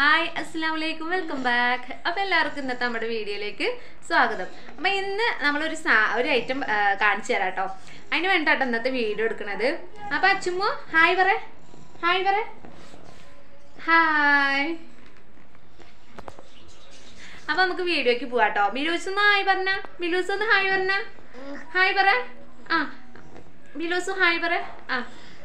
hi അസ്സാം വലൈക്കും welcome back അപ്പോൾ എല്ലാവർക്കും ഇന്നത്തെ നമ്മുടെ വീഡിയോയിലേക്ക് സ്വാഗതം അപ്പോൾ ഇന്ന് നമ്മളൊരു സാ ഒരു ഐറ്റം കാണിച്ചു തരാം കേട്ടോ അതിന് വേണ്ടിയിട്ടാണ് ഇന്നത്തെ വീഡിയോ എടുക്കുന്നത് അപ്പോൾ അച്ചുമ്മു ഹായ് പറ ഹായ് പറ ഹായ് അപ്പോൾ നമുക്ക് വീഡിയോക്ക് പോവാം കേട്ടോ മിലൂസ് ഒന്ന് ഹായ് പറഞ്ഞ മിലൂസ് ഒന്ന് ഹായ് പറഞ്ഞ ഹായ് പറ ആ മിലൂസ് ഹായ് പറ ആ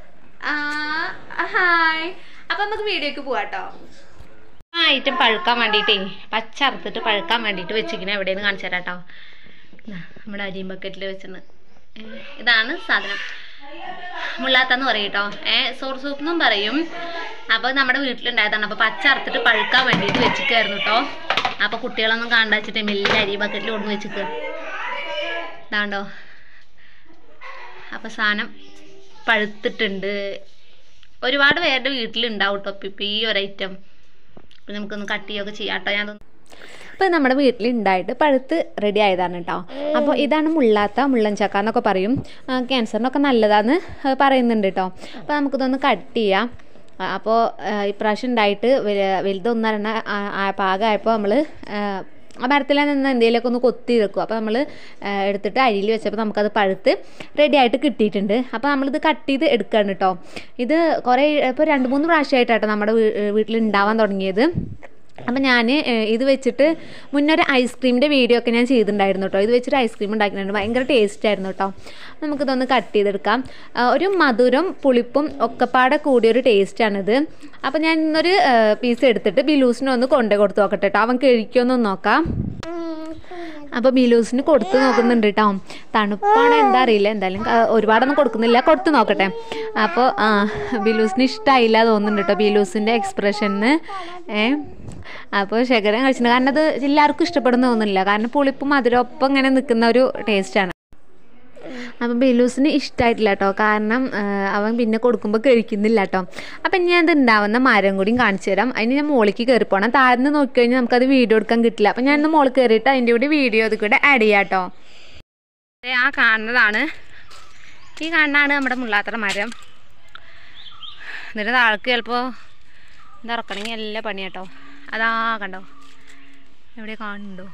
ആ ഹായ് അപ്പം നമുക്ക് വീഡിയോക്ക് പോവാം കേട്ടോ ആ ഐറ്റം പഴുക്കാൻ വേണ്ടിയിട്ടേ പച്ച അറുത്തിട്ട് പഴുക്കാൻ വേണ്ടിയിട്ട് വെച്ചിരിക്കണേ എവിടെയെന്ന് കാണിച്ചു തരാം കേട്ടോ ഇതാ, നമ്മുടെ അരിയും ബക്കറ്റിൽ വെച്ചിരുന്ന് ഇതാണ് സാധനം മുള്ളാത്തെന്ന് പറയും കേട്ടോ ഏ സോർ സൂപ്പ് എന്നും പറയും അപ്പോൾ നമ്മുടെ വീട്ടിലുണ്ടായതാണ് അപ്പോൾ പച്ച അറുത്തിട്ട് പഴുക്കാൻ വേണ്ടിയിട്ട് വെച്ചിരിക്കുമായിരുന്നു കേട്ടോ അപ്പോൾ കുട്ടികളൊന്നും കാണാൻ വെച്ചിട്ട് മെല്ലെ അരി ബക്കറ്റിൽ കൊണ്ടു വെച്ചിക്കുക ഇതാണ്ടോ അപ്പോൾ സാധനം പഴുത്തിട്ടുണ്ട് ഒരുപാട് പേരുടെ വീട്ടിലുണ്ടാവും കേട്ടോ ഇപ്പം ഈ ഒരു ഐറ്റം അപ്പം നമുക്കൊന്ന് കട്ട് ചെയ്യുകയൊക്കെ ചെയ്യാം കേട്ടോ ഞാൻ അപ്പോൾ നമ്മുടെ വീട്ടിൽ ഉണ്ടായിട്ട് പഴുത്ത് റെഡി ആയതാണ് കേട്ടോ അപ്പോൾ ഇതാണ് മുള്ളാത്ത മുള്ളൻ ചക്ക എന്നൊക്കെ പറയും ആ, ക്യാൻസറിനൊക്കെ നല്ലതാന്ന് ആ, പറയുന്നുണ്ട് കേട്ടോ അപ്പോൾ നമുക്കിതൊന്ന് കട്ട് ചെയ്യാം ആ, അപ്പോൾ ആ, ഇപ്രാവശ്യം ഉണ്ടായിട്ട് വല- വലുതൊന്നരണ പാകമായപ്പോൾ നമ്മൾ ആ മരത്തിൽ നിന്ന് എന്തെങ്കിലുമൊക്കെ ഒന്ന് കൊത്തി വെക്കും അപ്പോൾ നമ്മൾ എടുത്തിട്ട് അരിയിൽ വെച്ചപ്പോൾ നമുക്കത് പഴുത്ത് റെഡി ആയിട്ട് കിട്ടിയിട്ടുണ്ട് അപ്പോൾ നമ്മളിത് കട്ട് ചെയ്ത് എടുക്കുകയാണ് കേട്ടോ ഇത് കുറേ ഇപ്പോൾ രണ്ട് മൂന്ന് പ്രാവശ്യമായിട്ടാട്ടോ നമ്മുടെ വീ- വീട്ടിൽ ഉണ്ടാവാൻ തുടങ്ങിയത് അപ്പം ഞാൻ ഇത് വെച്ചിട്ട് മുന്നേ ഒരു ഐസ്ക്രീമിൻ്റെ വീഡിയോ ഒക്കെ ഞാൻ ചെയ്തിട്ടുണ്ടായിരുന്നു കേട്ടോ ഇത് വെച്ചിട്ട് ഐസ്ക്രീം ഉണ്ടാക്കിയിട്ടുണ്ട് ഭയങ്കര ടേസ്റ്റ് ആയിരുന്നു കേട്ടോ നമുക്കിതൊന്ന് കട്ട് ചെയ്തെടുക്കാം ആ, ഒരു മധുരം പുളിപ്പും ഒക്കെപ്പാടെ കൂടിയൊരു ടേസ്റ്റാണിത് അപ്പോൾ ഞാൻ ഇന്നൊരു പീസ് എടുത്തിട്ട് ബിലൂസിന് ഒന്ന് കൊണ്ടു കൊടുത്ത് നോക്കട്ടെ കേട്ടോ അവൻ കഴിക്കുമെന്ന് നോക്കാം അപ്പോൾ ബിലൂസിന് കൊടുത്ത് നോക്കുന്നുണ്ട് കേട്ടോ തണുപ്പാണ് എന്താ അറിയില്ല എന്തായാലും ആ, ഒരുപാടൊന്നും കൊടുക്കുന്നില്ല കൊടുത്ത് നോക്കട്ടെ അപ്പോൾ ആ ബിലൂസിന് ഇഷ്ടമായില്ല തോന്നുന്നുണ്ട് കേട്ടോ ബിലൂസിൻ്റെ എക്സ്പ്രഷന് ഏ അപ്പോൾ ശേഖരൻ കഴിച്ചിട്ടുണ്ട് കാരണം അത് എല്ലാവർക്കും ഇഷ്ടപ്പെടുന്ന തോന്നുന്നില്ല കാരണം പുളിപ്പും മധുരം ഒപ്പം ഇങ്ങനെ നിൽക്കുന്ന ഒരു ടേസ്റ്റാണ് അപ്പം ബിലൂസിന് ഇഷ്ടമായിട്ടില്ല കേട്ടോ കാരണം ആ, അവൻ പിന്നെ കൊടുക്കുമ്പോൾ കഴിക്കുന്നില്ല കേട്ടോ അപ്പം ഞാൻ ഇത് ഉണ്ടാവുന്ന മരം കൂടിയും കാണിച്ചു തരാം അതിന് ഞാൻ മുകളിലേക്ക് കയറി പോകണം താഴ്ന്ന് നോക്കി കഴിഞ്ഞാൽ നമുക്കത് വീഡിയോ എടുക്കാൻ കിട്ടില്ല അപ്പം ഞാൻ ഇന്ന് മുകളിൽ കയറിയിട്ട് അതിൻ്റെ കൂടി വീഡിയോ ഇത് കൂടെ ആഡ് ചെയ്യാം കേട്ടോ ദേ ആ കാണുന്നതാണ് ഈ കാണുന്നതാണ് നമ്മുടെ മുള്ളാത്തറ മരം എന്നിട്ട് താൾക്ക് ചിലപ്പോൾ എന്താ ഇറക്കണമെങ്കിൽ എല്ലാ പണിയാട്ടോ അതാ കണ്ടോ എവിടെ കാണുന്നുണ്ടോ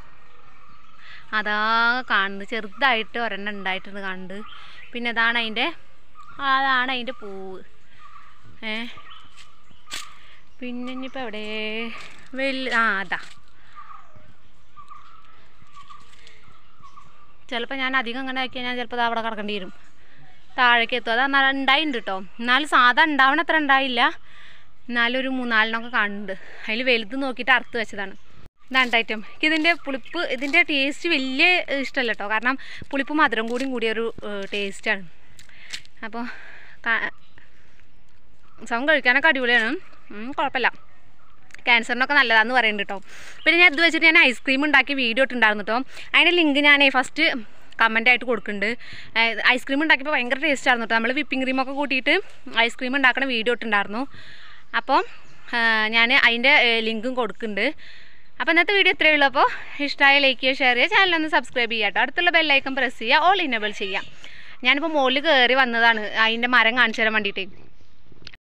അതാ കാണുന്നത് ചെറുതായിട്ട് ഒരെണ്ണം ഉണ്ടായിട്ടുണ്ട് കാണുന്നത് പിന്നെ അതാണ് അതിൻ്റെ അതാണ് അതിൻ്റെ പൂവ് ഏ പിന്നെ ഇനിയിപ്പോൾ എവിടെ വലിയ ആ അതാ ചിലപ്പോൾ ഞാൻ അധികം അങ്ങനെ ആക്കിയാൽ ഞാൻ ചിലപ്പോൾ അവിടെ കിടക്കേണ്ടി വരും താഴേക്ക് എത്തും അത് എന്നാൽ ഉണ്ടായിട്ടുണ്ട് കേട്ടോ എന്നാലും സാധാ ഉണ്ടാവണ അത്ര ഉണ്ടായില്ല എന്നാലും ഒരു മൂന്നാലിനൊക്കെ കാണുന്നുണ്ട് അതിൽ വലുത് നോക്കിയിട്ട് അറുത്ത് വെച്ചതാണ് ഇതാണ് ഐറ്റം ഇതിൻ്റെ പുളിപ്പ് ഇതിൻ്റെ ടേസ്റ്റ് വലിയ ഇഷ്ടമല്ല കേട്ടോ കാരണം പുളിപ്പ് മധുരം കൂടിയും കൂടിയൊരു ടേസ്റ്റാണ് അപ്പോൾ സം കഴിക്കാനൊക്കെ അടിപൊളിയാണ് ഉം, കുഴപ്പമില്ല ക്യാൻസറിനൊക്കെ നല്ലതാന്ന് പറയുന്നുണ്ട് കേട്ടോ പിന്നെ ഞാൻ ഇത് വെച്ചിട്ട് ഞാൻ ഐസ്ക്രീം ഉണ്ടാക്കി വീഡിയോ ഇട്ടുണ്ടായിരുന്നു കേട്ടോ അതിൻ്റെ ലിങ്ക് ഞാൻ ഫസ്റ്റ് കമൻ്റ് ആയിട്ട് കൊടുക്കുന്നുണ്ട് ഐസ്ക്രീം ഉണ്ടാക്കിയപ്പോൾ ഭയങ്കര ടേസ്റ്റ് ആയിരുന്നു കേട്ടോ നമ്മൾ വിപ്പിംഗ് ക്രീമൊക്കെ കൂട്ടിയിട്ട് ഐസ്ക്രീം ഉണ്ടാക്കുന്ന വീഡിയോ ഇട്ടുണ്ടായിരുന്നു അപ്പോൾ ഞാൻ അതിൻ്റെ ലിങ്കും കൊടുക്കുന്നുണ്ട് അപ്പോൾ ഇന്നത്തെ വീഡിയോ ഇത്രയേ ഉള്ളൂ അപ്പോൾ ഇഷ്ടമായ ലൈക്ക് ചെയ്യുക ഷെയർ ചെയ്യുക ചാനലൊന്ന് സബ്സ്ക്രൈബ് ചെയ്യുക കേട്ടോ അടുത്തുള്ള ബെല്ലൈക്കൺ പ്രസ് ചെയ്യുക ഓൾ ഇനബിൾ ചെയ്യുക ഞാനിപ്പോൾ മുകളിൽ കയറി വന്നതാണ് അതിൻ്റെ മരം കാണിച്ചു തരാൻ വേണ്ടിയിട്ട്